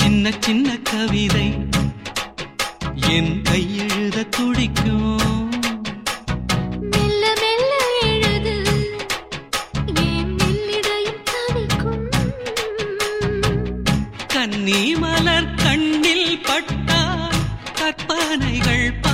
சின்ன சின்ன கவிதை என் கையெழுத துடிக்கும் மெல்ல மெல்ல எழுது என் மெல்லிடையும் தவிக்கும் கன்னி மலர் கண்ணில் பட்டால் கற்பனைகள்